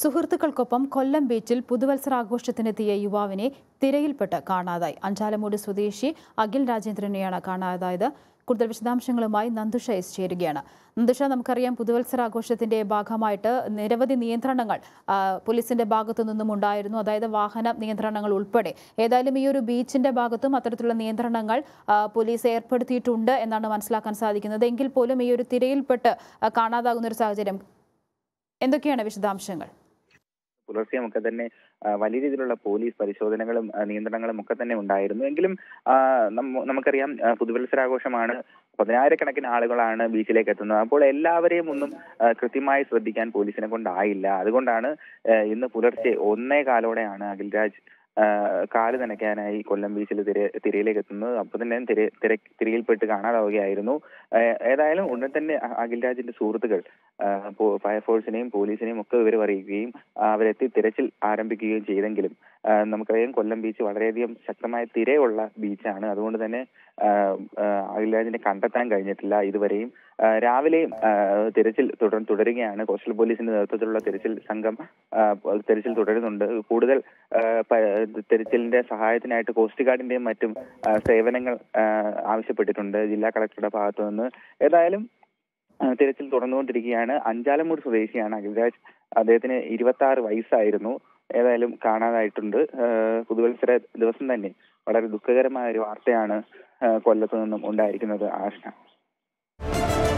സുഹൃത്തുക്കൾക്കൊപ്പം കൊല്ലം ബീച്ചിൽ പുതുവത്സരാഘോഷത്തിനെത്തിയ യുവാവിനെ തിരയിൽപ്പെട്ട് കാണാതായി അഞ്ചാലമൂട് സ്വദേശി അഖിൽ രാജേന്ദ്രനെയാണ് കാണാതായത് കൂടുതൽ വിശദാംശങ്ങളുമായി നന്ദുഷ എസ് ചേരുകയാണ് നന്ദുഷ നമുക്കറിയാം പുതുവത്സരാഘോഷത്തിന്റെ ഭാഗമായിട്ട് നിരവധി നിയന്ത്രണങ്ങൾ ആ, പോലീസിന്റെ ഭാഗത്തു നിന്നും ഉണ്ടായിരുന്നു അതായത് വാഹന നിയന്ത്രണങ്ങൾ ഉൾപ്പെടെ ഏതായാലും ഈ ഒരു ബീച്ചിന്റെ ഭാഗത്തും അത്തരത്തിലുള്ള നിയന്ത്രണങ്ങൾ ആ, പോലീസ് ഏർപ്പെടുത്തിയിട്ടുണ്ട് എന്നാണ് മനസ്സിലാക്കാൻ സാധിക്കുന്നത് എങ്കിൽ പോലും ഈ ഒരു തിരയിൽപ്പെട്ട് ആ, കാണാതാകുന്ന ഒരു സാഹചര്യം എന്തൊക്കെയാണ് വിശദാംശങ്ങൾ പുലർച്ചെയുമൊക്കെ തന്നെ ആ, വലിയ രീതിയിലുള്ള പോലീസ് പരിശോധനകളും ആ, നിയന്ത്രണങ്ങളും ഒക്കെ തന്നെ ഉണ്ടായിരുന്നു എങ്കിലും ആ, നമ്മ- നമുക്കറിയാം ആ, പുതുവത്സരാഘോഷമാണ് പതിനായിരക്കണക്കിന് ആളുകളാണ് ബീച്ചിലേക്ക് എത്തുന്നത് അപ്പോൾ എല്ലാവരെയും ഒന്നും ആ, കൃത്യമായി ശ്രദ്ധിക്കാൻ പോലീസിനെ കൊണ്ടായില്ല അതുകൊണ്ടാണ് ആ, ഇന്ന് പുലർച്ചെ ഒന്നേ കാലോടെയാണ് അഖിൽരാജ് ആ, കാല് നനയ്ക്കാനായി കൊല്ലം ബീച്ചിൽ തിര തിരയിലേക്ക് എത്തുന്നത് അപ്പോൾ തന്നെ തിര തിര തിരയിൽപ്പെട്ട് കാണാതാവുകയായിരുന്നു ആ, ഏതായാലും ഉടൻ തന്നെ അ- അഖിൽരാജിന്റെ സുഹൃത്തുക്കൾ ആ, പോ- ഫയർഫോഴ്സിനെയും പോലീസിനെയും ഒക്കെ വിവരം അറിയിക്കുകയും ആ, അവരെത്തി തിരച്ചിൽ ആരംഭിക്കുകയും ചെയ്തെങ്കിലും ആ, നമുക്കറിയാം കൊല്ലം ബീച്ച് വളരെയധികം ശക്തമായ തിരയുള്ള ബീച്ചാണ് അതുകൊണ്ട് തന്നെ ആ, ആ, അഖിൽരാജിനെ കണ്ടെത്താൻ കഴിഞ്ഞിട്ടില്ല ഇതുവരെയും ആ, രാവിലെയും ആ, തിരച്ചിൽ തുടർ തുടരുകയാണ് കോസ്റ്റൽ പോലീസിന്റെ നേതൃത്വത്തിലുള്ള തിരച്ചിൽ സംഘം ആ, തിരച്ചിൽ തുടരുന്നുണ്ട് കൂടുതൽ ആ, പ- തിരച്ചിലിന്റെ സഹായത്തിനായിട്ട് കോസ്റ്റ് ഗാർഡിന്റെയും മറ്റും ആ, സേവനങ്ങൾ ആ, ആവശ്യപ്പെട്ടിട്ടുണ്ട് ജില്ലാ കളക്ടറുടെ ഭാഗത്തു നിന്ന് ഏതായാലും ആ, തിരച്ചിൽ തുടർന്നുകൊണ്ടിരിക്കുകയാണ് അഞ്ചാലമൂട് സ്വദേശിയാണ് അഖിൽരാജ് അദ്ദേഹത്തിന് ഇരുപത്തി ആറ് വയസ്സായിരുന്നു ഏതായാലും കാണാതായിട്ടുണ്ട് ആ, പുതുവത്സര ദിവസം തന്നെ വളരെ ദുഃഖകരമായ ഒരു വാർത്തയാണ് ആ, കൊല്ലത്ത് നിന്നും ഉണ്ടായിരിക്കുന്നത് ആഷ്ന